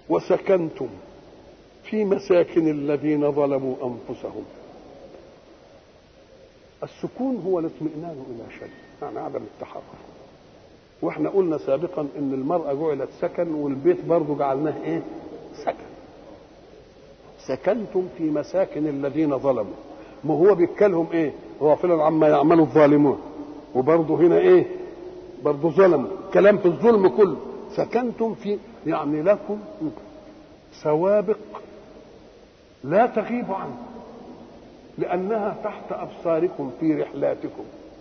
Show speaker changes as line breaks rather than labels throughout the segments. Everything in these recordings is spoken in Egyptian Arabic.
وسكنتم في مساكن الذين ظلموا انفسهم السكون هو الاطمئنان الى شيء يعني عدم التحرك واحنا قلنا سابقا ان المراه جعلت سكن والبيت برضه جعلناه ايه سكن سكنتم في مساكن الذين ظلموا ما هو بيتكلم ايه غافلا عما يعمل الظالمون وبرضه هنا ايه برضه ظلموا كلام في الظلم كله سكنتم في يعني لكم سوابق لا تغيب عنكم لانها تحت ابصاركم في رحلاتكم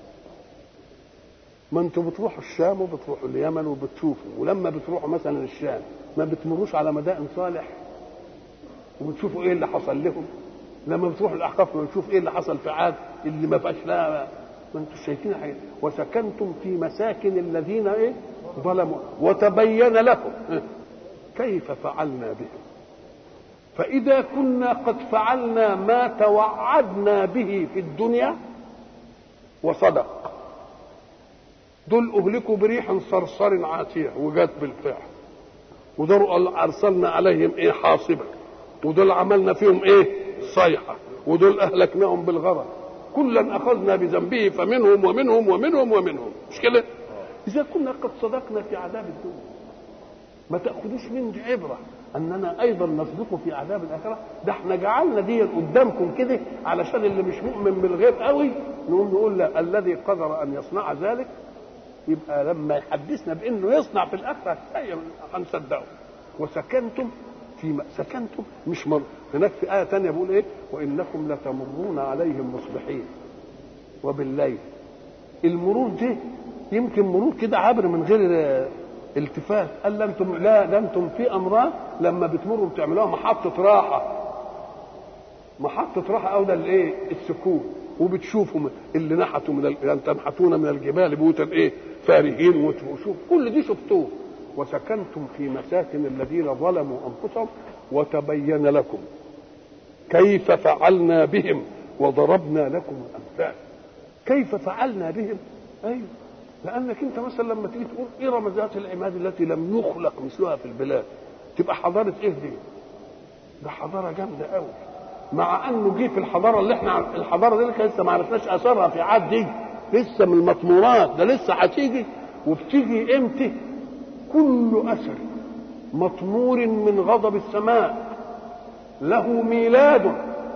ما انتوا بتروحوا الشام وبتروحوا اليمن وبتشوفوا ولما بتروحوا مثلا الشام ما بتمروش على مدائن صالح وبتشوفوا ايه اللي حصل لهم لما بتروحوا الاحقاف بتشوف ايه اللي حصل في عاد اللي ما بقاش لها ما انتوا شايفين حاجه وسكنتم في مساكن الذين ايه ظلموا وتبين لكم كيف فعلنا بهم فإذا كنا قد فعلنا ما توعدنا به في الدنيا وصدق دول أهلكوا بريح صرصر عاتية وجات بالفعل ودول أرسلنا عليهم إيه حاصبة ودول عملنا فيهم إيه صيحة ودول أهلكناهم بالغرق كلا أخذنا بذنبه فمنهم ومنهم ومنهم ومنهم مش كده إذا كنا قد صدقنا في عذاب الدنيا ما تأخذوش من دي عبرة أننا أيضا نصدق في عذاب الآخرة ده احنا جعلنا دي قدامكم كده علشان اللي مش مؤمن بالغيب قوي نقول نقول لا الذي قدر أن يصنع ذلك يبقى لما يحدثنا بأنه يصنع في الآخرة هنصدقه وسكنتم في سكنتم مش مر هناك في آية ثانية بيقول إيه وإنكم لتمرون عليهم مصبحين وبالليل المرور دي يمكن مرور كده عبر من غير التفات قال لا انتم لا ده انتم في امراض لما بتمروا بتعملوها محطه راحه محطه راحه او ده الايه السكون وبتشوفوا اللي نحتوا من ال... يعني تنحتون من الجبال بيوتا ايه فارهين وشوف كل دي شفتوه وسكنتم في مساكن الذين ظلموا انفسهم وتبين لكم كيف فعلنا بهم وضربنا لكم الامثال كيف فعلنا بهم ايوه لانك انت مثلا لما تيجي تقول ارم ذات العماد التي لم يخلق مثلها في البلاد تبقى حضاره ايه دي؟ ده حضاره جامده قوي مع انه جه في الحضاره اللي احنا الحضاره دي لسه ما عرفناش اثرها في عاد دي لسه من المطمورات ده لسه هتيجي وبتيجي امتى؟ كل اثر مطمور من غضب السماء له ميلاد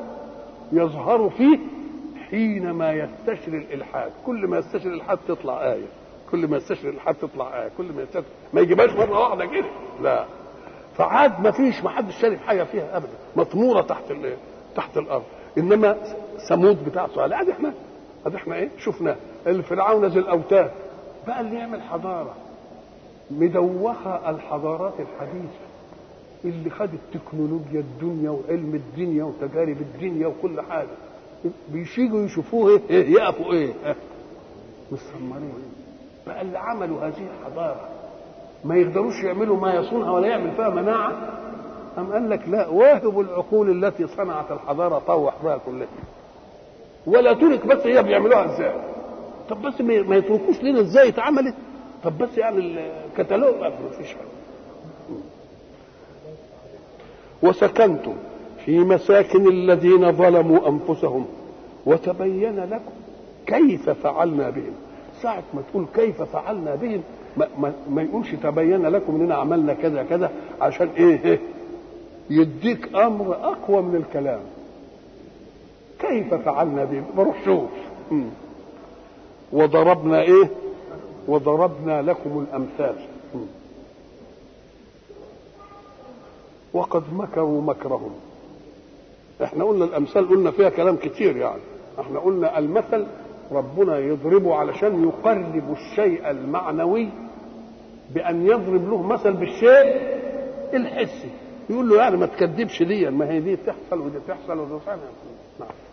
يظهر فيه حينما يستشري الالحاد كل ما يستشري الالحاد تطلع ايه كل ما يستشري الالحاد تطلع ايه كل ما يستشري ما يجيبهاش مره واحده كده لا فعاد ما فيش ما حدش شارف حاجه فيها ابدا مطموره تحت ال... تحت الارض انما ثمود بتاع صالح ادي احنا ادي احنا ايه شفنا الفرعون ذي الاوتاد بقى اللي يعمل حضاره مدوخه الحضارات الحديثه اللي خد التكنولوجيا الدنيا وعلم الدنيا وتجارب الدنيا وكل حاجه بيشيجوا يشوفوه ايه يقفوا ايه مستمرين بقى اللي عملوا هذه الحضاره ما يقدروش يعملوا ما يصونها ولا يعمل فيها مناعه أم قال لك لا واهب العقول التي صنعت الحضاره طوح بها كلها ولا ترك بس هي بيعملوها ازاي طب بس ما يتركوش لنا ازاي اتعملت طب بس يعني الكتالوج ما فيش وسكنتم في مساكن الذين ظلموا انفسهم وتبين لكم كيف فعلنا بهم ساعة ما تقول كيف فعلنا بهم ما, ما, ما يقولش تبين لكم اننا عملنا كذا كذا عشان ايه, إيه يديك امر اقوى من الكلام كيف فعلنا بهم بروح شوف وضربنا ايه وضربنا لكم الامثال وقد مكروا مكرهم احنا قلنا الامثال قلنا فيها كلام كتير يعني احنا قلنا المثل ربنا يضربه علشان يقرب الشيء المعنوي بان يضرب له مثل بالشيء الحسي يقول له يعني ما تكذبش دي ما هي دي تحصل ودي تحصل ودي تحصل نعم